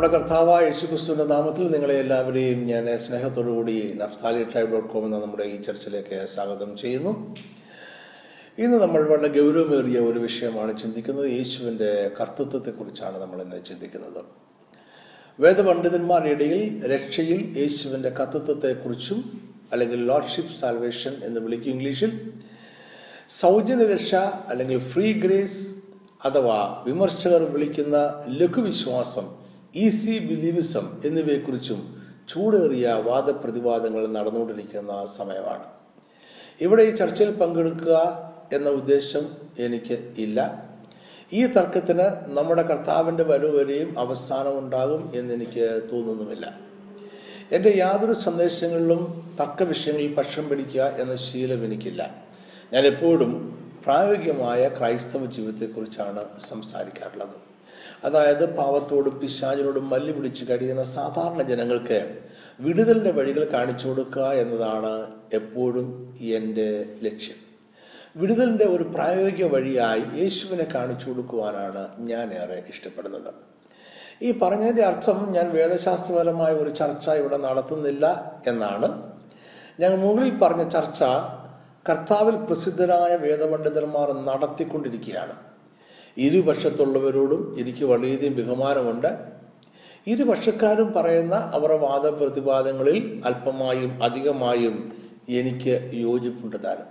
നമ്മുടെ കർത്താവായ യേശുക്രിസ്തുവിന്റെ നാമത്തിൽ നിങ്ങളെ എല്ലാവരെയും ഞാൻ സ്നേഹത്തോടുകൂടി നഫ്താലി ട്രൈബ് ഡോട്ട് കോം എന്ന നമ്മുടെ ഈ ചർച്ചിലേക്ക് സ്വാഗതം ചെയ്യുന്നു ഇന്ന് നമ്മൾ വളരെ ഗൗരവമേറിയ ഒരു വിഷയമാണ് ചിന്തിക്കുന്നത് യേശുവിൻ്റെ കർത്തൃത്വത്തെക്കുറിച്ചാണ് നമ്മൾ ഇന്ന് ചിന്തിക്കുന്നത് വേദപണ്ഡിതന്മാരുടെ ഇടയിൽ രക്ഷയിൽ യേശുവിൻ്റെ കർത്തൃത്വത്തെക്കുറിച്ചും അല്ലെങ്കിൽ ലോർഡ്ഷിപ്പ് സാൽവേഷൻ എന്ന് വിളിക്കും ഇംഗ്ലീഷിൽ സൗജന്യ രക്ഷ അല്ലെങ്കിൽ ഫ്രീ ഗ്രേസ് അഥവാ വിമർശകർ വിളിക്കുന്ന ലഘുവിശ്വാസം ഈസി ബിലീവിസം എന്നിവയെക്കുറിച്ചും ചൂടേറിയ വാദപ്രതിവാദങ്ങൾ നടന്നുകൊണ്ടിരിക്കുന്ന സമയമാണ് ഇവിടെ ഈ ചർച്ചയിൽ പങ്കെടുക്കുക എന്ന ഉദ്ദേശം എനിക്ക് ഇല്ല ഈ തർക്കത്തിന് നമ്മുടെ കർത്താവിൻ്റെ വരവ് വരെയും അവസാനമുണ്ടാകും എന്നെനിക്ക് തോന്നുന്നുമില്ല എൻ്റെ യാതൊരു സന്ദേശങ്ങളിലും തർക്ക വിഷയങ്ങളിൽ പക്ഷം പിടിക്കുക എന്ന ശീലം എനിക്കില്ല ഞാൻ എപ്പോഴും പ്രായോഗികമായ ക്രൈസ്തവ ജീവിതത്തെക്കുറിച്ചാണ് സംസാരിക്കാറുള്ളത് അതായത് പാവത്തോടും പിശാചിനോടും മല്ലി പിടിച്ച് കഴിയുന്ന സാധാരണ ജനങ്ങൾക്ക് വിടുതലിൻ്റെ വഴികൾ കാണിച്ചു കൊടുക്കുക എന്നതാണ് എപ്പോഴും എൻ്റെ ലക്ഷ്യം വിടുതലിൻ്റെ ഒരു പ്രായോഗിക വഴിയായി യേശുവിനെ കാണിച്ചു കൊടുക്കുവാനാണ് ഞാൻ ഏറെ ഇഷ്ടപ്പെടുന്നത് ഈ പറഞ്ഞതിൻ്റെ അർത്ഥം ഞാൻ വേദശാസ്ത്രപരമായ ഒരു ചർച്ച ഇവിടെ നടത്തുന്നില്ല എന്നാണ് ഞാൻ മുകളിൽ പറഞ്ഞ ചർച്ച കർത്താവിൽ പ്രസിദ്ധരായ വേദപണ്ഡിതന്മാർ നടത്തിക്കൊണ്ടിരിക്കുകയാണ് ഇരുപക്ഷത്തുള്ളവരോടും എനിക്ക് വളരെയധികം ബഹുമാനമുണ്ട് ഇരുപക്ഷക്കാരും പറയുന്ന അവരുടെ വാദപ്രതിവാദങ്ങളിൽ അല്പമായും അധികമായും എനിക്ക് യോജിപ്പുണ്ട് താരം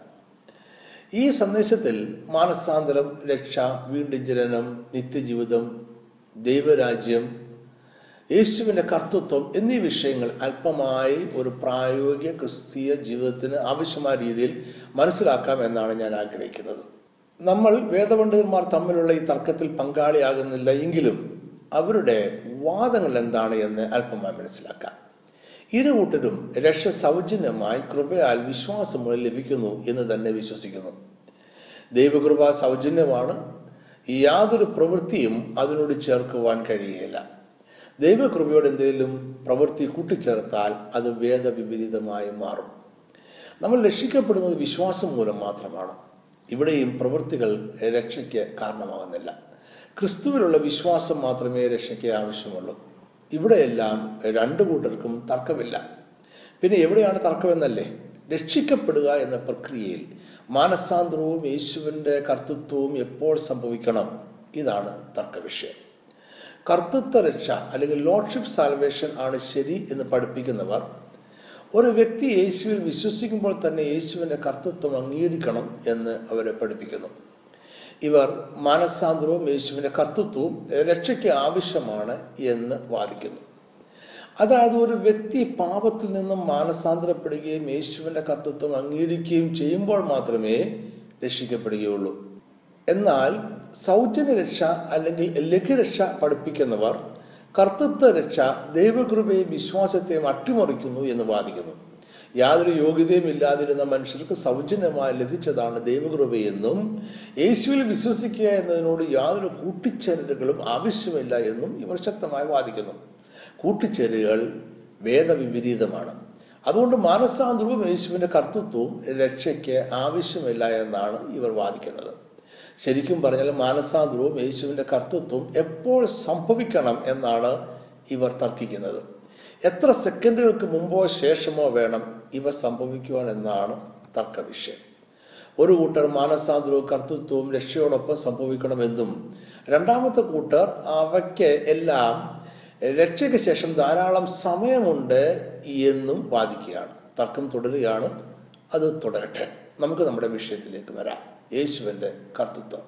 ഈ സന്ദേശത്തിൽ മാനസാന്തരം രക്ഷ വീണ്ടും ജനനം നിത്യജീവിതം ദൈവരാജ്യം യേശുവിൻ്റെ കർത്തൃത്വം എന്നീ വിഷയങ്ങൾ അല്പമായി ഒരു പ്രായോഗിക ക്രിസ്തീയ ജീവിതത്തിന് ആവശ്യമായ രീതിയിൽ മനസ്സിലാക്കാം എന്നാണ് ഞാൻ ആഗ്രഹിക്കുന്നത് നമ്മൾ വേദപണ്ഡിതന്മാർ തമ്മിലുള്ള ഈ തർക്കത്തിൽ പങ്കാളിയാകുന്നില്ല എങ്കിലും അവരുടെ വാദങ്ങൾ എന്താണ് എന്ന് അല്പമായി മനസ്സിലാക്കാം ഇരു കൂട്ടരും രക്ഷ സൗജന്യമായി കൃപയാൽ വിശ്വാസം മൂലം ലഭിക്കുന്നു എന്ന് തന്നെ വിശ്വസിക്കുന്നു ദൈവകൃപ സൗജന്യമാണ് യാതൊരു പ്രവൃത്തിയും അതിനോട് ചേർക്കുവാൻ കഴിയുകയില്ല ദൈവകൃപയോട് എന്തെങ്കിലും പ്രവൃത്തി കൂട്ടിച്ചേർത്താൽ അത് വേദവിപരീതമായി മാറും നമ്മൾ രക്ഷിക്കപ്പെടുന്നത് വിശ്വാസം മൂലം മാത്രമാണ് ഇവിടെയും പ്രവൃത്തികൾ രക്ഷയ്ക്ക് കാരണമാകുന്നില്ല ക്രിസ്തുവിലുള്ള വിശ്വാസം മാത്രമേ രക്ഷയ്ക്ക് ആവശ്യമുള്ളൂ ഇവിടെയെല്ലാം രണ്ടു കൂട്ടർക്കും തർക്കമില്ല പിന്നെ എവിടെയാണ് തർക്കമെന്നല്ലേ രക്ഷിക്കപ്പെടുക എന്ന പ്രക്രിയയിൽ മാനസാന്തരവും യേശുവിൻ്റെ കർത്തൃത്വവും എപ്പോൾ സംഭവിക്കണം ഇതാണ് തർക്കവിഷയം കർത്തൃത്വ രക്ഷ അല്ലെങ്കിൽ ലോഡ്ഷിപ്പ് സാൽവേഷൻ ആണ് ശരി എന്ന് പഠിപ്പിക്കുന്നവർ ഒരു വ്യക്തി യേശുവിൽ വിശ്വസിക്കുമ്പോൾ തന്നെ യേശുവിൻ്റെ കർത്തൃത്വം അംഗീകരിക്കണം എന്ന് അവരെ പഠിപ്പിക്കുന്നു ഇവർ മാനസാന്തരവും യേശുവിൻ്റെ കർത്തൃത്വവും രക്ഷയ്ക്ക് ആവശ്യമാണ് എന്ന് വാദിക്കുന്നു അതായത് ഒരു വ്യക്തി പാപത്തിൽ നിന്നും മാനസാന്തരപ്പെടുകയും യേശുവിൻ്റെ കർത്തൃത്വം അംഗീകരിക്കുകയും ചെയ്യുമ്പോൾ മാത്രമേ രക്ഷിക്കപ്പെടുകയുള്ളൂ എന്നാൽ സൗജന്യ രക്ഷ അല്ലെങ്കിൽ ലഘുരക്ഷ പഠിപ്പിക്കുന്നവർ കർത്തൃത്വ രക്ഷ ദൈവകൃപയും വിശ്വാസത്തെയും അട്ടിമറിക്കുന്നു എന്ന് വാദിക്കുന്നു യാതൊരു യോഗ്യതയും ഇല്ലാതിരുന്ന മനുഷ്യർക്ക് സൗജന്യമായി ലഭിച്ചതാണ് ദൈവകൃപയെന്നും യേശുവിൽ വിശ്വസിക്കുക എന്നതിനോട് യാതൊരു കൂട്ടിച്ചേരലുകളും ആവശ്യമില്ല എന്നും ഇവർ ശക്തമായി വാദിക്കുന്നു കൂട്ടിച്ചേരലുകൾ വേദവിപരീതമാണ് അതുകൊണ്ട് മാനസാന്തരവും യേശുവിൻ്റെ കർത്തൃത്വവും രക്ഷയ്ക്ക് ആവശ്യമില്ല എന്നാണ് ഇവർ വാദിക്കുന്നത് ശരിക്കും പറഞ്ഞാൽ മാനസാന്തരവും യേശുവിൻ്റെ കർത്തൃത്വം എപ്പോൾ സംഭവിക്കണം എന്നാണ് ഇവർ തർക്കിക്കുന്നത് എത്ര സെക്കൻഡുകൾക്ക് മുമ്പോ ശേഷമോ വേണം ഇവ സംഭവിക്കുവാൻ എന്നാണ് തർക്ക വിഷയം ഒരു കൂട്ടർ മാനസാന്തരവും കർത്തൃത്വവും രക്ഷയോടൊപ്പം സംഭവിക്കണമെന്നും രണ്ടാമത്തെ കൂട്ടർ അവയ്ക്ക് എല്ലാം രക്ഷയ്ക്ക് ശേഷം ധാരാളം സമയമുണ്ട് എന്നും വാദിക്കുകയാണ് തർക്കം തുടരുകയാണ് അത് തുടരട്ടെ നമുക്ക് നമ്മുടെ വിഷയത്തിലേക്ക് വരാം യേശുവിൻ്റെ കർത്തൃത്വം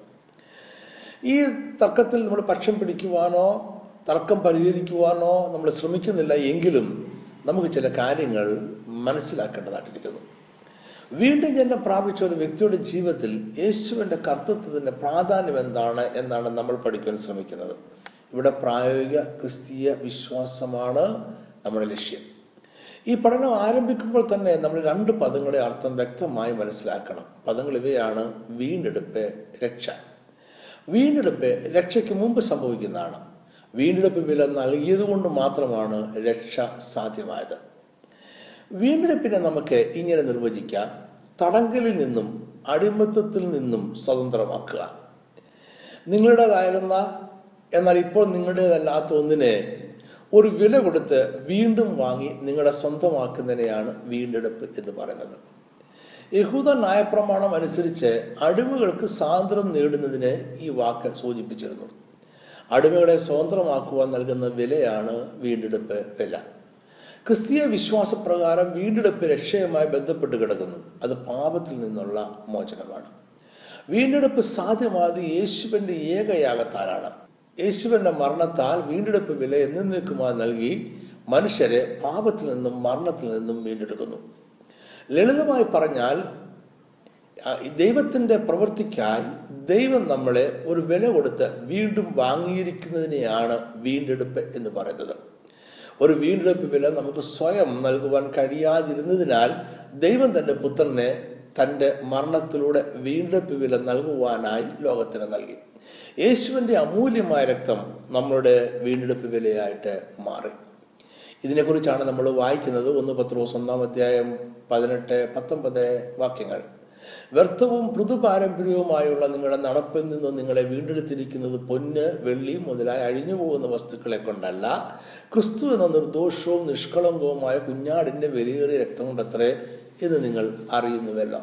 ഈ തർക്കത്തിൽ നമ്മൾ പക്ഷം പിടിക്കുവാനോ തർക്കം പരിഹരിക്കുവാനോ നമ്മൾ ശ്രമിക്കുന്നില്ല എങ്കിലും നമുക്ക് ചില കാര്യങ്ങൾ മനസ്സിലാക്കേണ്ടതായിട്ടിരിക്കുന്നു വീണ്ടും ജന്മം പ്രാപിച്ച ഒരു വ്യക്തിയുടെ ജീവിതത്തിൽ യേശുവിൻ്റെ കർത്തൃത്വത്തിൻ്റെ പ്രാധാന്യം എന്താണ് എന്നാണ് നമ്മൾ പഠിക്കാൻ ശ്രമിക്കുന്നത് ഇവിടെ പ്രായോഗിക ക്രിസ്തീയ വിശ്വാസമാണ് നമ്മുടെ ലക്ഷ്യം ഈ പഠനം ആരംഭിക്കുമ്പോൾ തന്നെ നമ്മൾ രണ്ട് പദങ്ങളുടെ അർത്ഥം വ്യക്തമായി മനസ്സിലാക്കണം പദങ്ങൾ ഇവയാണ് വീണ്ടെടുപ്പ് രക്ഷ വീണ്ടെടുപ്പ് രക്ഷയ്ക്ക് മുമ്പ് സംഭവിക്കുന്നതാണ് വീണ്ടെടുപ്പ് വില നൽകിയത് കൊണ്ട് മാത്രമാണ് രക്ഷ സാധ്യമായത് വീണ്ടെടുപ്പിനെ നമുക്ക് ഇങ്ങനെ നിർവചിക്കാം തടങ്കലിൽ നിന്നും അടിമത്തത്തിൽ നിന്നും സ്വതന്ത്രമാക്കുക നിങ്ങളുടേതായിരുന്ന എന്നാൽ ഇപ്പോൾ നിങ്ങളുടേതല്ലാത്ത ഒന്നിനെ ഒരു വില കൊടുത്ത് വീണ്ടും വാങ്ങി നിങ്ങളെ സ്വന്തമാക്കുന്നതിനെയാണ് വീണ്ടെടുപ്പ് എന്ന് പറയുന്നത് യഹൂദ ന്യായപ്രമാണം അനുസരിച്ച് അടിമകൾക്ക് സ്വാതന്ത്ര്യം നേടുന്നതിന് ഈ വാക്ക് സൂചിപ്പിച്ചിരുന്നു അടിമകളെ സ്വതന്ത്രമാക്കുവാൻ നൽകുന്ന വിലയാണ് വീണ്ടെടുപ്പ് വില ക്രിസ്തീയ വിശ്വാസപ്രകാരം വീണ്ടെടുപ്പ് രക്ഷയുമായി ബന്ധപ്പെട്ട് കിടക്കുന്നു അത് പാപത്തിൽ നിന്നുള്ള മോചനമാണ് വീണ്ടെടുപ്പ് സാധ്യമായത് യേശുവിൻ്റെ ഏകയാഗത്താലാണ് യേശുവിൻ്റെ മരണത്താൽ വീണ്ടെടുപ്പ് വില എന്നേക്കുമായി നൽകി മനുഷ്യരെ പാപത്തിൽ നിന്നും മരണത്തിൽ നിന്നും വീണ്ടെടുക്കുന്നു ലളിതമായി പറഞ്ഞാൽ ദൈവത്തിൻ്റെ പ്രവൃത്തിക്കായി ദൈവം നമ്മളെ ഒരു വില കൊടുത്ത് വീണ്ടും വാങ്ങിയിരിക്കുന്നതിനെയാണ് വീണ്ടെടുപ്പ് എന്ന് പറയുന്നത് ഒരു വീണ്ടെടുപ്പ് വില നമുക്ക് സ്വയം നൽകുവാൻ കഴിയാതിരുന്നതിനാൽ ദൈവം തൻ്റെ പുത്രനെ തൻ്റെ മരണത്തിലൂടെ വീണ്ടെടുപ്പ് വില നൽകുവാനായി ലോകത്തിന് നൽകി യേശുവിൻ്റെ അമൂല്യമായ രക്തം നമ്മളുടെ വീണ്ടെടുപ്പ് വിലയായിട്ട് മാറി ഇതിനെക്കുറിച്ചാണ് നമ്മൾ വായിക്കുന്നത് ഒന്ന് പത്രോസ് ഒന്നാം അധ്യായം പതിനെട്ട് പത്തൊമ്പത് വാക്യങ്ങൾ വ്യർത്ഥവും മൃദുപാരമ്പര്യവുമായുള്ള നിങ്ങളുടെ നടപ്പിൽ നിന്ന് നിങ്ങളെ വീണ്ടെടുത്തിരിക്കുന്നത് പൊന്ന് വെള്ളി മുതലായ അഴിഞ്ഞു പോകുന്ന വസ്തുക്കളെ കൊണ്ടല്ല ക്രിസ്തു എന്ന നിർദോഷവും നിഷ്കളങ്കവുമായ കുഞ്ഞാടിൻ്റെ വിലയേറിയ രക്തം കൊണ്ടത്രേ എന്ന് നിങ്ങൾ അറിയുന്നുവല്ലോ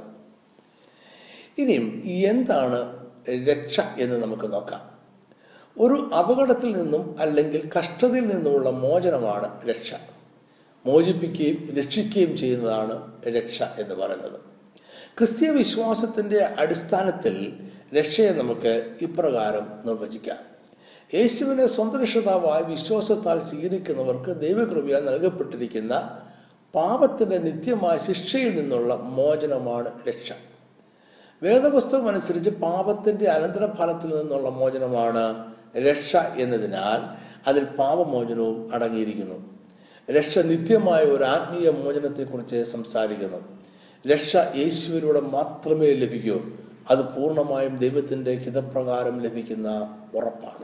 ഇനിയും എന്താണ് രക്ഷ എന്ന് നമുക്ക് നോക്കാം ഒരു അപകടത്തിൽ നിന്നും അല്ലെങ്കിൽ കഷ്ടതയിൽ നിന്നുമുള്ള മോചനമാണ് രക്ഷ മോചിപ്പിക്കുകയും രക്ഷിക്കുകയും ചെയ്യുന്നതാണ് രക്ഷ എന്ന് പറയുന്നത് ക്രിസ്തീയ വിശ്വാസത്തിൻ്റെ അടിസ്ഥാനത്തിൽ രക്ഷയെ നമുക്ക് ഇപ്രകാരം നിർവചിക്കാം യേശുവിനെ സ്വന്തം രക്ഷിതാവായി വിശ്വാസത്താൽ സ്വീകരിക്കുന്നവർക്ക് ദൈവകൃപയാൽ നൽകപ്പെട്ടിരിക്കുന്ന പാപത്തിൻ്റെ നിത്യമായ ശിക്ഷയിൽ നിന്നുള്ള മോചനമാണ് രക്ഷ വേദപുസ്തകം അനുസരിച്ച് പാപത്തിൻ്റെ അനന്തരഫലത്തിൽ നിന്നുള്ള മോചനമാണ് രക്ഷ എന്നതിനാൽ അതിൽ പാപമോചനവും അടങ്ങിയിരിക്കുന്നു രക്ഷ നിത്യമായ ഒരു ആത്മീയ മോചനത്തെക്കുറിച്ച് സംസാരിക്കുന്നു രക്ഷ യേശുവിലൂടെ മാത്രമേ ലഭിക്കൂ അത് പൂർണ്ണമായും ദൈവത്തിൻ്റെ ഹിതപ്രകാരം ലഭിക്കുന്ന ഉറപ്പാണ്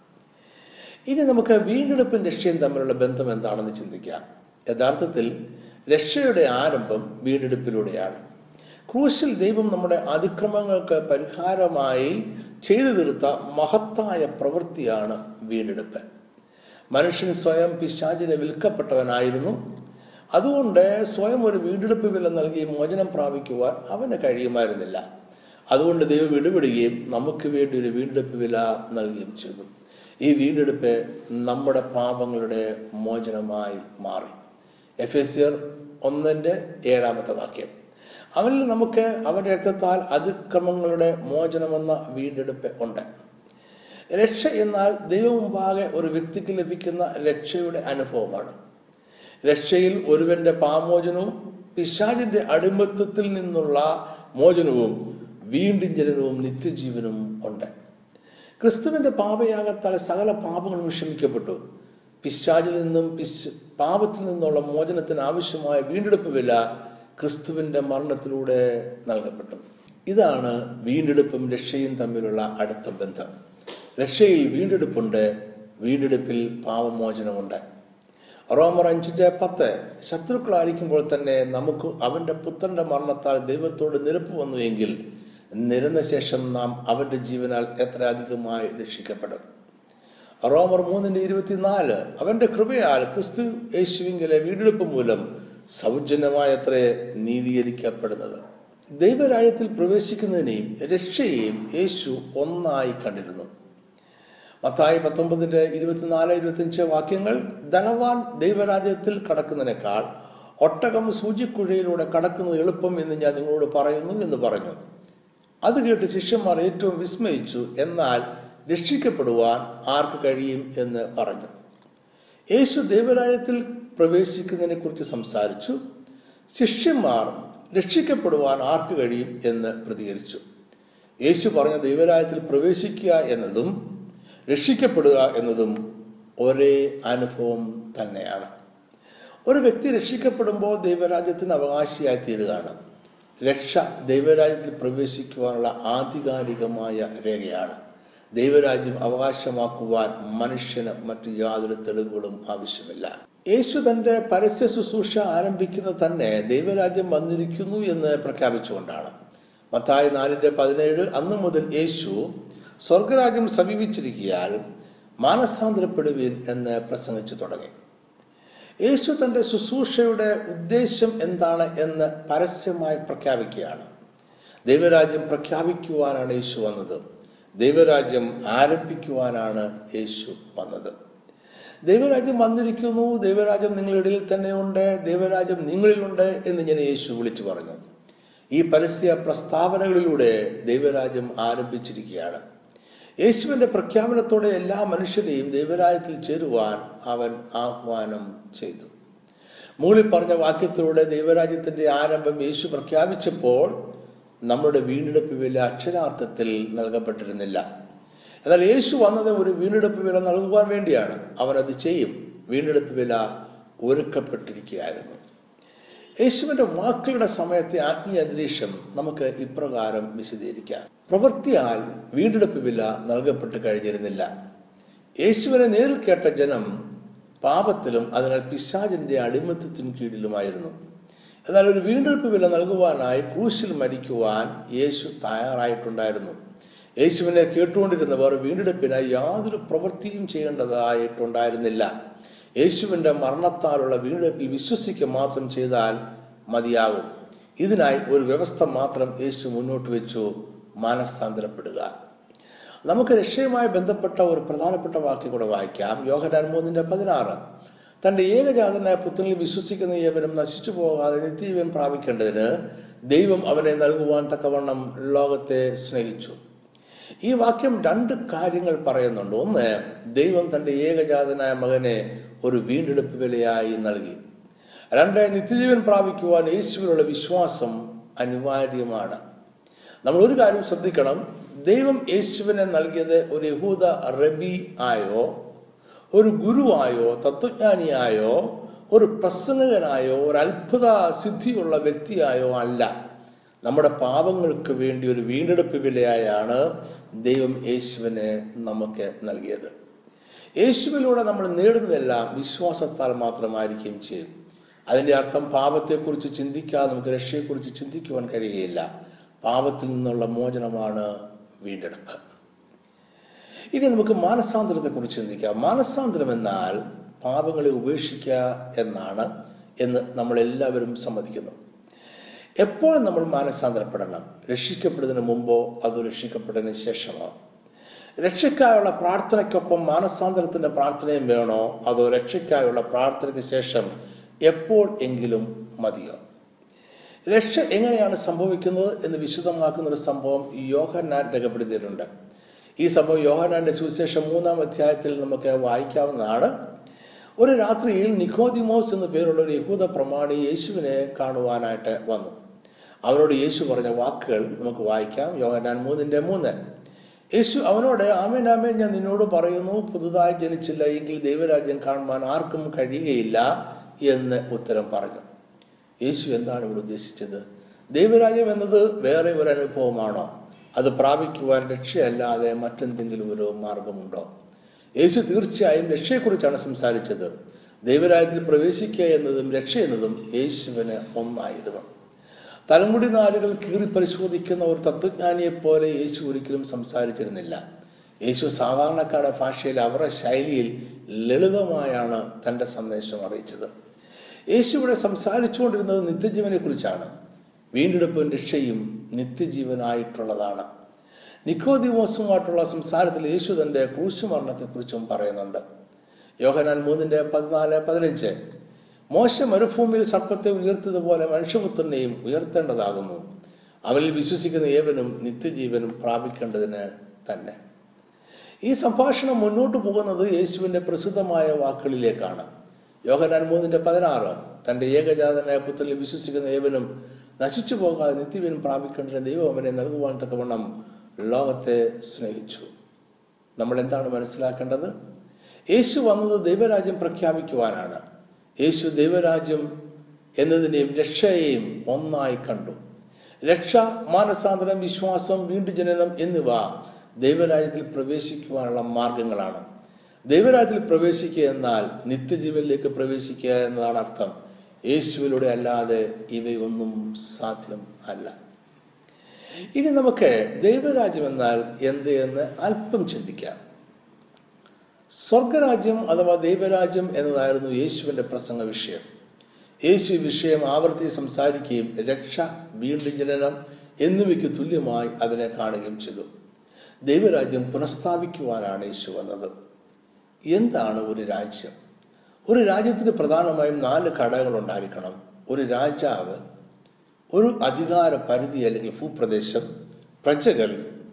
ഇനി നമുക്ക് വീണ്ടെടുപ്പും രക്ഷയും തമ്മിലുള്ള ബന്ധം എന്താണെന്ന് ചിന്തിക്കാം യഥാർത്ഥത്തിൽ രക്ഷയുടെ ആരംഭം വീണ്ടെടുപ്പിലൂടെയാണ് ക്രൂശിൽ ദൈവം നമ്മുടെ അതിക്രമങ്ങൾക്ക് പരിഹാരമായി ചെയ്തു തീർത്ത മഹത്തായ പ്രവൃത്തിയാണ് വീണ്ടെടുപ്പ് മനുഷ്യൻ സ്വയം പിശാചിനെ വിൽക്കപ്പെട്ടവനായിരുന്നു അതുകൊണ്ട് സ്വയം ഒരു വീണ്ടെടുപ്പ് വില നൽകി മോചനം പ്രാപിക്കുവാൻ അവന് കഴിയുമായിരുന്നില്ല അതുകൊണ്ട് ദൈവം ഇടപെടുകയും നമുക്ക് വേണ്ടി ഒരു വീണ്ടെടുപ്പ് വില നൽകുകയും ചെയ്തു ഈ വീണ്ടെടുപ്പ് നമ്മുടെ പാപങ്ങളുടെ മോചനമായി മാറി എഫ് എസ് സിയർ ഒന്നിൻ്റെ ഏഴാമത്തെ വാക്യം അവനിൽ നമുക്ക് അവൻ്റെ രക്തത്താൽ അതിക്രമങ്ങളുടെ മോചനമെന്ന വീണ്ടെടുപ്പ് ഉണ്ട് രക്ഷ എന്നാൽ ദൈവമുമ്പാകെ ഒരു വ്യക്തിക്ക് ലഭിക്കുന്ന രക്ഷയുടെ അനുഭവമാണ് രക്ഷയിൽ ഒരുവന്റെ പാമോചനവും പിശാചിന്റെ അടിമത്തത്തിൽ നിന്നുള്ള മോചനവും വീണ്ടും ജനനവും നിത്യജീവനും ഉണ്ട് ക്രിസ്തുവിന്റെ പാപയാകത്താൽ സകല പാപങ്ങളും ക്ഷമിക്കപ്പെട്ടു പിശാചിൽ നിന്നും പിശ് പാപത്തിൽ നിന്നുള്ള മോചനത്തിന് ആവശ്യമായ വീണ്ടെടുപ്പ് വില ക്രിസ്തുവിന്റെ മരണത്തിലൂടെ നൽകപ്പെട്ടു ഇതാണ് വീണ്ടെടുപ്പും രക്ഷയും തമ്മിലുള്ള അടുത്ത ബന്ധം രക്ഷയിൽ വീണ്ടെടുപ്പുണ്ട് വീണ്ടെടുപ്പിൽ പാപമോചനമുണ്ട് റോമർ അഞ്ചിന്റെ പത്ത് ശത്രുക്കളായിരിക്കുമ്പോൾ തന്നെ നമുക്ക് അവന്റെ പുത്രന്റെ മരണത്താൽ ദൈവത്തോട് നിരപ്പ് വന്നു എങ്കിൽ നിരന്ന ശേഷം നാം അവന്റെ ജീവനാൽ എത്ര അധികമായി രക്ഷിക്കപ്പെടും റോമർ മൂന്നിന്റെ ഇരുപത്തിനാല് അവന്റെ കൃപയാൽ ക്രിസ്തു യേശുവിങ്കിലെ വീണ്ടെടുപ്പ് മൂലം സൗജന്യമായ അത്രേ നീതീകരിക്കപ്പെടുന്നത് ദൈവരാജ്യത്തിൽ പ്രവേശിക്കുന്നതിനെയും രക്ഷയെയും യേശു ഒന്നായി കണ്ടിരുന്നു മത്തായി പത്തൊമ്പതിന്റെ ഇരുപത്തിനാല് ഇരുപത്തിയഞ്ച് വാക്യങ്ങൾ ധനവാൻ ദൈവരാജ്യത്തിൽ കടക്കുന്നതിനേക്കാൾ ഒട്ടകം സൂചിക്കുഴയിലൂടെ കടക്കുന്നത് എളുപ്പം എന്ന് ഞാൻ നിങ്ങളോട് പറയുന്നു എന്ന് പറഞ്ഞു അത് കേട്ട് ശിഷ്യന്മാർ ഏറ്റവും വിസ്മയിച്ചു എന്നാൽ രക്ഷിക്കപ്പെടുവാൻ ആർക്ക് കഴിയും എന്ന് പറഞ്ഞു യേശു ദൈവരാജ്യത്തിൽ പ്രവേശിക്കുന്നതിനെ കുറിച്ച് സംസാരിച്ചു ശിഷ്യന്മാർ രക്ഷിക്കപ്പെടുവാൻ ആർക്ക് കഴിയും എന്ന് പ്രതികരിച്ചു യേശു പറഞ്ഞ ദൈവരാജ്യത്തിൽ പ്രവേശിക്കുക എന്നതും രക്ഷിക്കപ്പെടുക എന്നതും ഒരേ അനുഭവം തന്നെയാണ് ഒരു വ്യക്തി രക്ഷിക്കപ്പെടുമ്പോൾ ദൈവരാജ്യത്തിന് അവകാശിയായി തീരുകയാണ് രക്ഷ ദൈവരാജ്യത്തിൽ പ്രവേശിക്കുവാനുള്ള ആധികാരികമായ രേഖയാണ് ദൈവരാജ്യം അവകാശമാക്കുവാൻ മനുഷ്യന് മറ്റു യാതൊരു തെളിവുകളും ആവശ്യമില്ല യേശു തന്റെ പരസ്യ ശുശ്രൂഷ ആരംഭിക്കുന്നത് തന്നെ ദൈവരാജ്യം വന്നിരിക്കുന്നു എന്ന് പ്രഖ്യാപിച്ചുകൊണ്ടാണ് മത്തായി നാലിന്റെ പതിനേഴ് അന്നു മുതൽ യേശു സ്വർഗരാജ്യം സമീപിച്ചിരിക്കിയാൽ മാനസാന്തരപ്പെടുവീൻ എന്ന് പ്രസംഗിച്ചു തുടങ്ങി യേശു തൻ്റെ ശുശ്രൂഷയുടെ ഉദ്ദേശം എന്താണ് എന്ന് പരസ്യമായി പ്രഖ്യാപിക്കുകയാണ് ദൈവരാജ്യം പ്രഖ്യാപിക്കുവാനാണ് യേശു വന്നത് ദൈവരാജ്യം ആരംഭിക്കുവാനാണ് യേശു വന്നത് ദൈവരാജ്യം വന്നിരിക്കുന്നു ദൈവരാജ്യം നിങ്ങളുടെ ഇടയിൽ തന്നെയുണ്ട് ദൈവരാജ്യം നിങ്ങളിലുണ്ട് എന്ന് ഞാൻ യേശു വിളിച്ചു പറഞ്ഞു ഈ പരസ്യ പ്രസ്താവനകളിലൂടെ ദൈവരാജ്യം ആരംഭിച്ചിരിക്കുകയാണ് യേശുവിന്റെ പ്രഖ്യാപനത്തോടെ എല്ലാ മനുഷ്യരെയും ദൈവരാജ്യത്തിൽ ചേരുവാൻ അവൻ ആഹ്വാനം ചെയ്തു മുകളിൽ പറഞ്ഞ വാക്യത്തിലൂടെ ദൈവരാജ്യത്തിന്റെ ആരംഭം യേശു പ്രഖ്യാപിച്ചപ്പോൾ നമ്മുടെ വീണ്ടെടുപ്പ് വില അക്ഷരാർത്ഥത്തിൽ നൽകപ്പെട്ടിരുന്നില്ല എന്നാൽ യേശു വന്നത് ഒരു വീണ്ടെടുപ്പ് വില നൽകുവാൻ വേണ്ടിയാണ് അവൻ അത് ചെയ്യും വീണ്ടെടുപ്പ് വില ഒരുക്കപ്പെട്ടിരിക്കുകയായിരുന്നു യേശുവിന്റെ വാക്കുകളുടെ സമയത്തെ ആത്മീയ അന്തരീക്ഷം നമുക്ക് ഇപ്രകാരം വിശദീകരിക്കാം പ്രവൃത്തിയാൽ വീണ്ടെടുപ്പ് വില നൽകപ്പെട്ട് കഴിഞ്ഞിരുന്നില്ല യേശുവിനെ നേരിൽ കേട്ട ജനം പാപത്തിലും അതിനാൽ പിശാചിന്റെ അടിമത്തത്തിനും കീഴിലുമായിരുന്നു എന്നാൽ ഒരു വീണ്ടെടുപ്പ് വില നൽകുവാനായി ക്രൂശിൽ മരിക്കുവാൻ യേശു തയ്യാറായിട്ടുണ്ടായിരുന്നു യേശുവിനെ കേട്ടുകൊണ്ടിരുന്നവർ വീണ്ടെടുപ്പിനായി യാതൊരു പ്രവൃത്തിയും ചെയ്യേണ്ടതായിട്ടുണ്ടായിരുന്നില്ല യേശുവിൻ്റെ മരണത്താലുള്ള വീണ്ടെടുപ്പിൽ വിശ്വസിക്കുക മാത്രം ചെയ്താൽ മതിയാകും ഇതിനായി ഒരു വ്യവസ്ഥ മാത്രം യേശു മുന്നോട്ട് വെച്ചു മാനസാന്തരപ്പെടുക നമുക്ക് രക്ഷയുമായി ബന്ധപ്പെട്ട ഒരു പ്രധാനപ്പെട്ട വാക്യം കൂടെ വായിക്കാം യോഹനാൻ മൂന്നിന്റെ പതിനാറ് തന്റെ ഏകജാതനായ പുത്രനിൽ വിശ്വസിക്കുന്ന ഏവരും നശിച്ചു പോകാതെ നിത്യജീവൻ പ്രാപിക്കേണ്ടതിന് ദൈവം അവനെ നൽകുവാൻ തക്കവണ്ണം ലോകത്തെ സ്നേഹിച്ചു ഈ വാക്യം രണ്ട് കാര്യങ്ങൾ പറയുന്നുണ്ട് ഒന്ന് ദൈവം തന്റെ ഏകജാതനായ മകനെ ഒരു വീണ്ടെടുപ്പ് വിലയായി നൽകി രണ്ട് നിത്യജീവൻ പ്രാപിക്കുവാൻ യേശുവിനുള്ള വിശ്വാസം അനിവാര്യമാണ് നമ്മൾ ഒരു കാര്യം ശ്രദ്ധിക്കണം ദൈവം യേശുവിനെ നൽകിയത് ഒരു യഹൂദ റബി ആയോ ഒരു ഗുരുവായോ തത്വജ്ഞാനിയായോ ഒരു പ്രസംഗകനായോ ഒരു അത്ഭുത സിദ്ധിയുള്ള വ്യക്തിയായോ അല്ല നമ്മുടെ പാപങ്ങൾക്ക് വേണ്ടി ഒരു വീണ്ടെടുപ്പ് വിലയായാണ് ദൈവം യേശുവിനെ നമുക്ക് നൽകിയത് യേശുവിലൂടെ നമ്മൾ നേടുന്നതെല്ലാം വിശ്വാസത്താൽ മാത്രമായിരിക്കും ചെയ്യും അതിൻ്റെ അർത്ഥം പാപത്തെക്കുറിച്ച് ചിന്തിക്കാതെ നമുക്ക് രക്ഷയെക്കുറിച്ച് ചിന്തിക്കുവാൻ കഴിയുകയില്ല പാപത്തിൽ നിന്നുള്ള മോചനമാണ് വീണ്ടെടുപ്പ് ഇനി നമുക്ക് മാനസാന്തരത്തെക്കുറിച്ച് ചിന്തിക്കാം മാനസാന്തരം എന്നാൽ പാപങ്ങളെ ഉപേക്ഷിക്കുക എന്നാണ് എന്ന് നമ്മൾ എല്ലാവരും സമ്മതിക്കുന്നു എപ്പോൾ നമ്മൾ മാനസാന്തരപ്പെടണം രക്ഷിക്കപ്പെടുന്നതിന് മുമ്പോ അതോ രക്ഷിക്കപ്പെട്ടതിന് ശേഷമോ രക്ഷയ്ക്കായുള്ള പ്രാർത്ഥനയ്ക്കൊപ്പം മാനസാന്തരത്തിന്റെ പ്രാർത്ഥനയും വേണോ അതോ രക്ഷയ്ക്കായുള്ള പ്രാർത്ഥനയ്ക്ക് ശേഷം എപ്പോൾ എങ്കിലും മതിയോ രക്ഷ എങ്ങനെയാണ് സംഭവിക്കുന്നത് എന്ന് വിശദമാക്കുന്ന ഒരു സംഭവം യോഹന്നാൻ രേഖപ്പെടുത്തിയിട്ടുണ്ട് ഈ സംഭവം യോഹന്നാന്റെ സുവിശേഷം മൂന്നാം അധ്യായത്തിൽ നമുക്ക് വായിക്കാവുന്നതാണ് ഒരു രാത്രിയിൽ നിക്കോദിമോസ് എന്ന പേരുള്ള ഒരു യഹൂദ പ്രമാണി യേശുവിനെ കാണുവാനായിട്ട് വന്നു അവനോട് യേശു പറഞ്ഞ വാക്കുകൾ നമുക്ക് വായിക്കാം യോഹന്നാൻ മൂന്നിന്റെ മൂന്ന് യേശു അവനോട് ആമേൻ ആമേൻ ഞാൻ നിന്നോട് പറയുന്നു പുതുതായി ജനിച്ചില്ല എങ്കിൽ ദൈവരാജ്യം കാണുവാൻ ആർക്കും കഴിയുകയില്ല എന്ന് ഉത്തരം പറഞ്ഞു യേശു എന്താണ് ഇവിടെ ഉദ്ദേശിച്ചത് ദൈവരാജ്യം എന്നത് വേറെ ഒരു അനുഭവമാണോ അത് പ്രാപിക്കുവാൻ രക്ഷയല്ലാതെ മറ്റെന്തെങ്കിലും ഒരു മാർഗമുണ്ടോ യേശു തീർച്ചയായും രക്ഷയെക്കുറിച്ചാണ് സംസാരിച്ചത് ദൈവരാജ്യത്തിൽ പ്രവേശിക്കുക എന്നതും രക്ഷ എന്നതും യേശുവിന് ഒന്നായിരുന്നു തലമുടി നാലുകൾ കീറി പരിശോധിക്കുന്ന ഒരു തത്വജ്ഞാനിയെ പോലെ യേശു ഒരിക്കലും സംസാരിച്ചിരുന്നില്ല യേശു സാധാരണക്കാരുടെ ഭാഷയിൽ അവരുടെ ശൈലിയിൽ ലളിതമായാണ് തൻ്റെ സന്ദേശം അറിയിച്ചത് യേശു ഇവിടെ സംസാരിച്ചുകൊണ്ടിരുന്നത് നിത്യജീവനെ കുറിച്ചാണ് വീണ്ടെടുപ്പും രക്ഷയും നിത്യജീവനായിട്ടുള്ളതാണ് നിക്കോദിവോസുമായിട്ടുള്ള സംസാരത്തിൽ യേശു തന്റെ ക്രൂശുമരണത്തെക്കുറിച്ചും പറയുന്നുണ്ട് യോഹനാൻ മൂന്നിന്റെ പതിനാല് പതിനഞ്ച് മോശ മരുഭൂമിയിൽ സർപ്പത്തെ ഉയർത്തതുപോലെ മനുഷ്യപുത്രനെയും ഉയർത്തേണ്ടതാകുന്നു അവനിൽ വിശ്വസിക്കുന്ന ഏവനും നിത്യജീവനും പ്രാപിക്കേണ്ടതിന് തന്നെ ഈ സംഭാഷണം മുന്നോട്ട് പോകുന്നത് യേശുവിന്റെ പ്രസിദ്ധമായ വാക്കുകളിലേക്കാണ് യോഹനാൻ മൂന്നിന്റെ പതിനാറ് തന്റെ ഏകജാതനായ പുത്രനിൽ വിശ്വസിക്കുന്ന ഏവനും നശിച്ചു പോകാതെ നിത്യവനും പ്രാപിക്കേണ്ടതിന് ദൈവം അവനെ നൽകുവാൻ തക്കവണ്ണം ലോകത്തെ സ്നേഹിച്ചു നമ്മൾ എന്താണ് മനസ്സിലാക്കേണ്ടത് യേശു വന്നത് ദൈവരാജ്യം പ്രഖ്യാപിക്കുവാനാണ് യേശു ദൈവരാജ്യം എന്നതിനെയും രക്ഷയെയും ഒന്നായി കണ്ടു രക്ഷ മാനസാന്തരം വിശ്വാസം വീണ്ടും ജനനം എന്നിവ ദൈവരാജ്യത്തിൽ പ്രവേശിക്കുവാനുള്ള മാർഗങ്ങളാണ് ദൈവരാജ്യത്തിൽ പ്രവേശിക്കുക എന്നാൽ നിത്യജീവനിലേക്ക് പ്രവേശിക്കുക എന്നതാണ് അർത്ഥം യേശുവിലൂടെ അല്ലാതെ ഇവയൊന്നും സാധ്യം അല്ല ഇനി നമുക്ക് ദൈവരാജ്യം എന്നാൽ എന്ത് എന്ന് അല്പം ചിന്തിക്കാം സ്വർഗരാജ്യം അഥവാ ദൈവരാജ്യം എന്നതായിരുന്നു യേശുവിൻ്റെ പ്രസംഗ വിഷയം യേശു ഈ വിഷയം ആവർത്തി സംസാരിക്കുകയും രക്ഷ വീണ്ടും ജനനം എന്നിവയ്ക്ക് തുല്യമായി അതിനെ കാണുകയും ചെയ്തു ദൈവരാജ്യം പുനഃസ്ഥാപിക്കുവാനാണ് യേശു വന്നത് എന്താണ് ഒരു രാജ്യം ഒരു രാജ്യത്തിന് പ്രധാനമായും നാല് ഘടകങ്ങൾ ഉണ്ടായിരിക്കണം ഒരു രാജാവ് ഒരു അധികാര പരിധി അല്ലെങ്കിൽ ഭൂപ്രദേശം പ്രജകൾ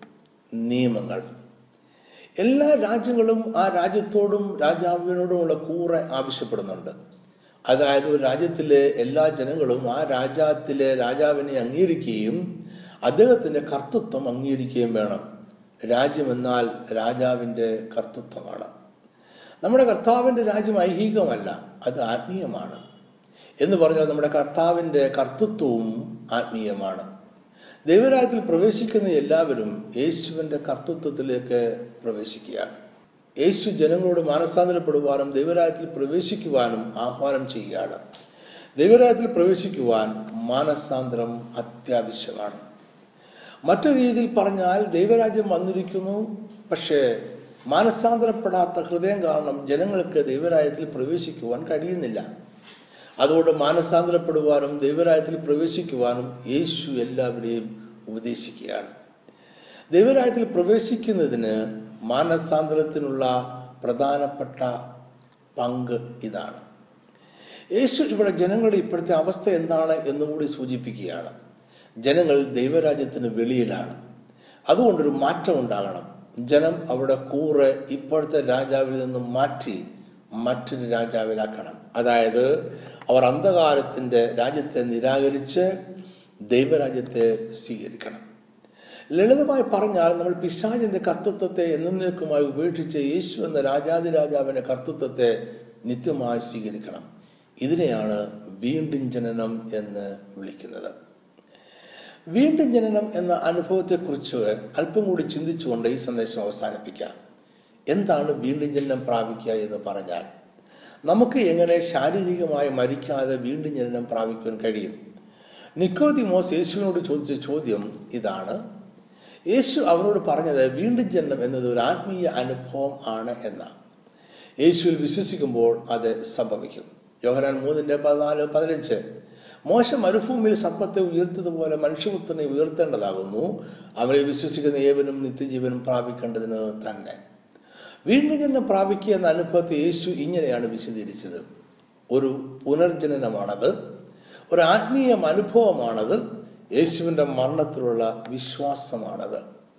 നിയമങ്ങൾ എല്ലാ രാജ്യങ്ങളും ആ രാജ്യത്തോടും രാജാവിനോടുമുള്ള കൂറെ ആവശ്യപ്പെടുന്നുണ്ട് അതായത് ഒരു രാജ്യത്തിലെ എല്ലാ ജനങ്ങളും ആ രാജ്യത്തിലെ രാജാവിനെ അംഗീകരിക്കുകയും അദ്ദേഹത്തിന്റെ കർത്തൃത്വം അംഗീകരിക്കുകയും വേണം രാജ്യമെന്നാൽ രാജാവിൻ്റെ കർത്തൃത്വമാണ് നമ്മുടെ കർത്താവിൻ്റെ രാജ്യം ഐഹികമല്ല അത് ആത്മീയമാണ് എന്ന് പറഞ്ഞാൽ നമ്മുടെ കർത്താവിൻ്റെ കർത്തൃത്വവും ആത്മീയമാണ് ദൈവരാജ്യത്തിൽ പ്രവേശിക്കുന്ന എല്ലാവരും യേശുവിൻ്റെ കർത്തൃത്വത്തിലേക്ക് പ്രവേശിക്കുകയാണ് യേശു ജനങ്ങളോട് മാനസാന്തരപ്പെടുവാനും ദൈവരാജ്യത്തിൽ പ്രവേശിക്കുവാനും ആഹ്വാനം ചെയ്യുകയാണ് ദൈവരാജ്യത്തിൽ പ്രവേശിക്കുവാൻ മാനസാന്തരം അത്യാവശ്യമാണ് മറ്റൊരു രീതിയിൽ പറഞ്ഞാൽ ദൈവരാജ്യം വന്നിരിക്കുന്നു പക്ഷേ മാനസാന്തരപ്പെടാത്ത ഹൃദയം കാരണം ജനങ്ങൾക്ക് ദൈവരാജ്യത്തിൽ പ്രവേശിക്കുവാൻ കഴിയുന്നില്ല അതുകൊണ്ട് മാനസാന്തരപ്പെടുവാനും ദൈവരാജ്യത്തിൽ പ്രവേശിക്കുവാനും യേശു എല്ലാവരെയും ഉപദേശിക്കുകയാണ് ദൈവരാജ്യത്തിൽ പ്രവേശിക്കുന്നതിന് മാനസാന്തരത്തിനുള്ള പ്രധാനപ്പെട്ട പങ്ക് ഇതാണ് യേശു ഇവിടെ ജനങ്ങളുടെ ഇപ്പോഴത്തെ അവസ്ഥ എന്താണ് എന്നുകൂടി സൂചിപ്പിക്കുകയാണ് ജനങ്ങൾ ദൈവരാജ്യത്തിന് വെളിയിലാണ് അതുകൊണ്ടൊരു മാറ്റം ഉണ്ടാകണം ജനം അവിടെ കൂറ് ഇപ്പോഴത്തെ രാജാവിൽ നിന്നും മാറ്റി മറ്റൊരു രാജാവിലാക്കണം അതായത് അവർ അന്ധകാരത്തിൻ്റെ രാജ്യത്തെ നിരാകരിച്ച് ദൈവരാജ്യത്തെ സ്വീകരിക്കണം ലളിതമായി പറഞ്ഞാൽ നമ്മൾ പിശാചിന്റെ കർത്തൃത്വത്തെ എന്നേക്കുമായി ഉപേക്ഷിച്ച് യേശു എന്ന രാജാതിരാജാവിന്റെ കർത്തൃത്വത്തെ നിത്യമായി സ്വീകരിക്കണം ഇതിനെയാണ് വീണ്ടും ജനനം എന്ന് വിളിക്കുന്നത് വീണ്ടും ജനനം എന്ന അനുഭവത്തെക്കുറിച്ച് അല്പം കൂടി ചിന്തിച്ചുകൊണ്ട് ഈ സന്ദേശം അവസാനിപ്പിക്കാം എന്താണ് വീണ്ടും ജനനം പ്രാപിക്കുക എന്ന് പറഞ്ഞാൽ നമുക്ക് എങ്ങനെ ശാരീരികമായി മരിക്കാതെ വീണ്ടും ജനനം പ്രാപിക്കാൻ കഴിയും നിക്കോദിമോസ് യേശുവിനോട് ചോദിച്ച ചോദ്യം ഇതാണ് യേശു അവരോട് പറഞ്ഞത് വീണ്ടും ജനനം എന്നത് ഒരു ആത്മീയ അനുഭവം ആണ് എന്നാണ് യേശുവിൽ വിശ്വസിക്കുമ്പോൾ അത് സംഭവിക്കും യോഹനാൻ മൂന്നിന്റെ പതിനാല് പതിനഞ്ച് മോശ മരുഭൂമിയിൽ സർപ്പത്തെ ഉയർത്തതുപോലെ മനുഷ്യപുത്രനെ ഉയർത്തേണ്ടതാകുന്നു അവരെ വിശ്വസിക്കുന്ന ഏവനും നിത്യജീവനും പ്രാപിക്കേണ്ടതിന് തന്നെ വീണ്ടും ജനനം പ്രാപിക്കുക എന്ന അനുഭവത്തെ യേശു ഇങ്ങനെയാണ് വിശദീകരിച്ചത് ഒരു പുനർജനനമാണത് ഒരു ആത്മീയ അനുഭവമാണത് യേശുവിൻ്റെ മരണത്തിലുള്ള വിശ്വാസമാണത്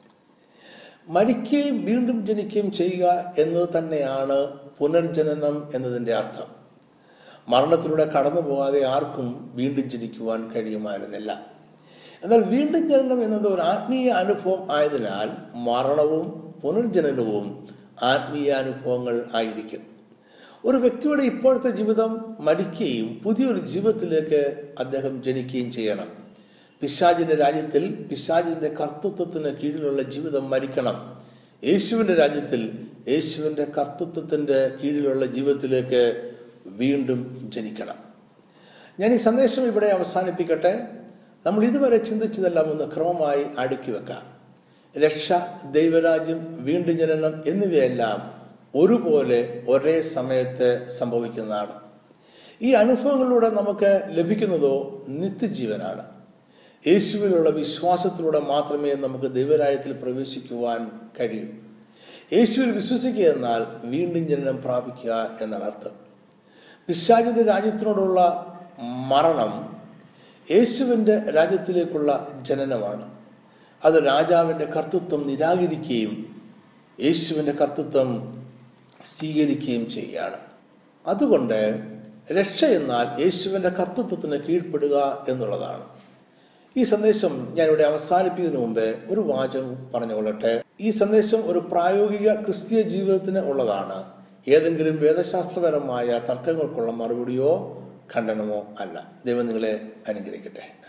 മരിക്കുകയും വീണ്ടും ജനിക്കുകയും ചെയ്യുക എന്നത് തന്നെയാണ് പുനർജനനം എന്നതിൻ്റെ അർത്ഥം മരണത്തിലൂടെ കടന്നു പോകാതെ ആർക്കും വീണ്ടും ജനിക്കുവാൻ കഴിയുമായിരുന്നില്ല എന്നാൽ വീണ്ടും ജനനം എന്നത് ഒരു ആത്മീയ അനുഭവം ആയതിനാൽ മരണവും പുനർജനനവും ആത്മീയ അനുഭവങ്ങൾ ആയിരിക്കും ഒരു വ്യക്തിയുടെ ഇപ്പോഴത്തെ ജീവിതം മരിക്കുകയും പുതിയൊരു ജീവിതത്തിലേക്ക് അദ്ദേഹം ജനിക്കുകയും ചെയ്യണം പിശാജിന്റെ രാജ്യത്തിൽ പിശാജിന്റെ കർത്തൃത്വത്തിന് കീഴിലുള്ള ജീവിതം മരിക്കണം യേശുവിന്റെ രാജ്യത്തിൽ യേശുവിന്റെ കർത്തൃത്വത്തിന്റെ കീഴിലുള്ള ജീവിതത്തിലേക്ക് വീണ്ടും ജനിക്കണം ഞാൻ ഈ സന്ദേശം ഇവിടെ അവസാനിപ്പിക്കട്ടെ നമ്മൾ ഇതുവരെ ചിന്തിച്ചതെല്ലാം ഒന്ന് ക്രമമായി അടുക്കി വെക്കാം രക്ഷ ദൈവരാജ്യം വീണ്ടും ജനനം എന്നിവയെല്ലാം ഒരുപോലെ ഒരേ സമയത്ത് സംഭവിക്കുന്നതാണ് ഈ അനുഭവങ്ങളിലൂടെ നമുക്ക് ലഭിക്കുന്നതോ നിത്യജീവനാണ് യേശുവിലുള്ള വിശ്വാസത്തിലൂടെ മാത്രമേ നമുക്ക് ദൈവരാജ്യത്തിൽ പ്രവേശിക്കുവാൻ കഴിയൂ യേശുവിൽ വിശ്വസിക്കുക എന്നാൽ വീണ്ടും ജനനം പ്രാപിക്കുക എന്നാണ് അർത്ഥം പിശാചിന്റെ രാജ്യത്തിനോടുള്ള മരണം യേശുവിൻ്റെ രാജ്യത്തിലേക്കുള്ള ജനനമാണ് അത് രാജാവിൻ്റെ കർത്തൃത്വം നിരാകരിക്കുകയും യേശുവിൻ്റെ കർത്തൃത്വം സ്വീകരിക്കുകയും ചെയ്യുകയാണ് അതുകൊണ്ട് രക്ഷ എന്നാൽ യേശുവിൻ്റെ കർത്തൃത്വത്തിന് കീഴ്പ്പെടുക എന്നുള്ളതാണ് ഈ സന്ദേശം ഞാനിവിടെ അവസാനിപ്പിക്കുന്നതിന് മുമ്പേ ഒരു വാചകം പറഞ്ഞുകൊള്ളട്ടെ ഈ സന്ദേശം ഒരു പ്രായോഗിക ക്രിസ്തീയ ജീവിതത്തിന് ഉള്ളതാണ് ഏതെങ്കിലും വേദശാസ്ത്രപരമായ തർക്കങ്ങൾക്കുള്ള മറുപടിയോ ഖണ്ഡനമോ അല്ല ദൈവം നിങ്ങളെ അനുഗ്രഹിക്കട്ടെ